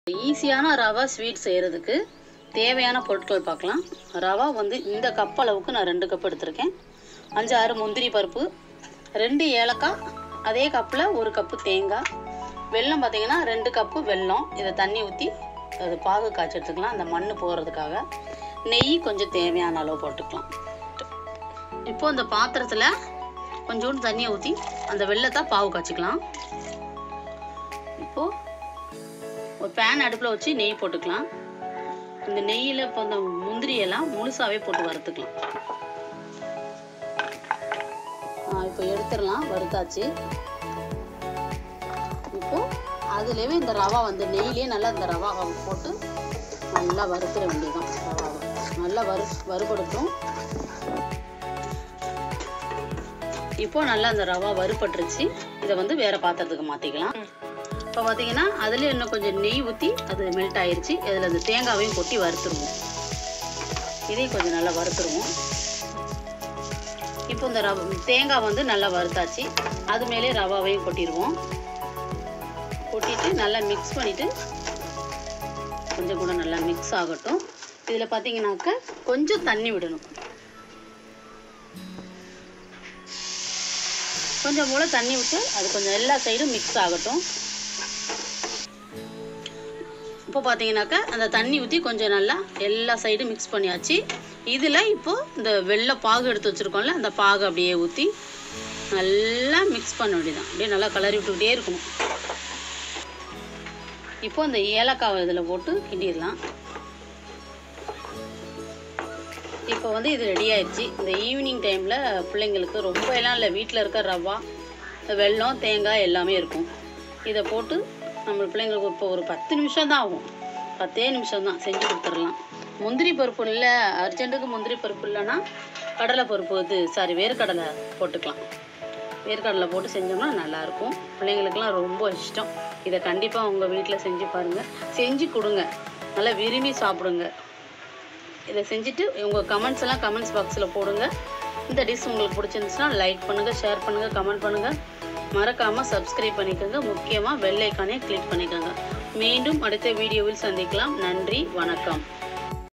ஈஸியான ரவா ஸ்வீட் செய்கிறதுக்கு தேவையான பொருட்கள் பார்க்கலாம் ரவா வந்து இந்த கப் அளவுக்கு நான் ரெண்டு கப் எடுத்திருக்கேன் அஞ்சு ஆறு முந்திரி பருப்பு ரெண்டு ஏலக்காய் அதே கப்பில் ஒரு கப்பு தேங்காய் வெல்லம் பார்த்தீங்கன்னா ரெண்டு கப்பு வெல்லம் இதை தண்ணி ஊற்றி அது பாகு காய்ச்சி எடுத்துக்கலாம் அந்த மண் போகிறதுக்காக நெய் கொஞ்சம் தேவையான அளவு போட்டுக்கலாம் இப்போ இந்த பாத்திரத்தில் கொஞ்சோண்டு தண்ணியை ஊற்றி அந்த வெள்ளத்தை பாவு காய்ச்சிக்கலாம் இப்போது ஒரு பேன் அடுப்பில் வச்சு நெய் போட்டுக்கலாம் இந்த நெய்யில் இப்போ இந்த முந்திரியெல்லாம் முழுசாகவே போட்டு வறுத்துக்கலாம் ஆ, இப்போ எடுத்துடலாம் வறுத்தாச்சு இப்போ அதுலேயே இந்த ரவா வந்து நெய்யிலே நல்லா இந்த ரவா போட்டு நல்லா வறுத்துட வேண்டியதுதான் ரவாவை நல்லா வறு வறுபடுத்தும் இப்போ நல்லா அந்த ரவா வறுபட்டுருச்சு இதை வந்து வேற பாத்திரத்துக்கு மாற்றிக்கலாம் இப்போ பார்த்தீங்கன்னா அதுலேயே இன்னும் கொஞ்சம் நெய் ஊற்றி அது மெல்ட் ஆயிருச்சு இதில் அந்த தேங்காவையும் கொட்டி வறுத்துருவோம் இதையும் கொஞ்சம் நல்லா வறுத்துருவோம் இப்போ இந்த ரவ தேங்காய் வந்து நல்லா வறுத்தாச்சு அது மேலே ரவாவையும் கொட்டிடுவோம் கொட்டிட்டு நல்லா மிக்ஸ் பண்ணிவிட்டு கொஞ்சம் கூட நல்லா மிக்ஸ் ஆகட்டும் இதில் பார்த்தீங்கன்னாக்க கொஞ்சம் தண்ணி விடணும் கொஞ்சம் போல தண்ணி விட்டு அது கொஞ்சம் எல்லா சைடும் மிக்ஸ் ஆகட்டும் இப்போ பார்த்தீங்கன்னாக்கா அந்த தண்ணி ஊற்றி கொஞ்சம் நல்லா எல்லா சைடும் மிக்ஸ் பண்ணியாச்சு இதில் இப்போ இந்த வெள்ளை பாகு எடுத்து வச்சுருக்கோம்ல அந்த பாகு அப்படியே ஊற்றி நல்லா மிக்ஸ் பண்ண வேண்டியதான் அப்படியே நல்லா கலரி விட்டுக்கிட்டே இருக்கணும் இப்போ இந்த ஏலக்காவை இதில் போட்டு கிண்டிடலாம் இப்போ வந்து இது ரெடி ஆயிடுச்சு இந்த ஈவினிங் டைமில் பிள்ளைங்களுக்கு ரொம்ப எல்லாம் இல்லை வீட்டில் இருக்க ரவா வெல்லம் தேங்காய் எல்லாமே இருக்கும் இதை போட்டு நம்ம பிள்ளைங்களுக்கு இப்போ ஒரு பத்து நிமிஷம் தான் ஆகும் பத்தே நிமிஷம் தான் செஞ்சு கொடுத்துடலாம் முந்திரி பருப்பு இல்லை அர்ஜென்ட்டுக்கு முந்திரி பருப்பு இல்லைன்னா கடலை பருப்பு இது சாரி வேர்க்கடலை போட்டுக்கலாம் வேர்க்கடலை போட்டு செஞ்சோம்னா நல்லாயிருக்கும் பிள்ளைங்களுக்கெல்லாம் ரொம்ப இஷ்டம் இதை கண்டிப்பாக உங்கள் வீட்டில் செஞ்சு பாருங்கள் செஞ்சு கொடுங்க நல்லா விரும்பி சாப்பிடுங்க இதை செஞ்சுட்டு உங்கள் கமெண்ட்ஸ் எல்லாம் கமெண்ட்ஸ் பாக்ஸில் போடுங்க இந்த டிஷ் உங்களுக்கு பிடிச்சிருந்துச்சுன்னா லைக் பண்ணுங்கள் ஷேர் பண்ணுங்கள் கமெண்ட் பண்ணுங்கள் மறக்காமல் சப்ஸ்கிரைப் பண்ணிக்கோங்க முக்கியமாக பெல் ஐக்கானே கிளிக் பண்ணிக்கோங்க மீண்டும் அடுத்த வீடியோவில் சந்திக்கலாம் நன்றி வணக்கம்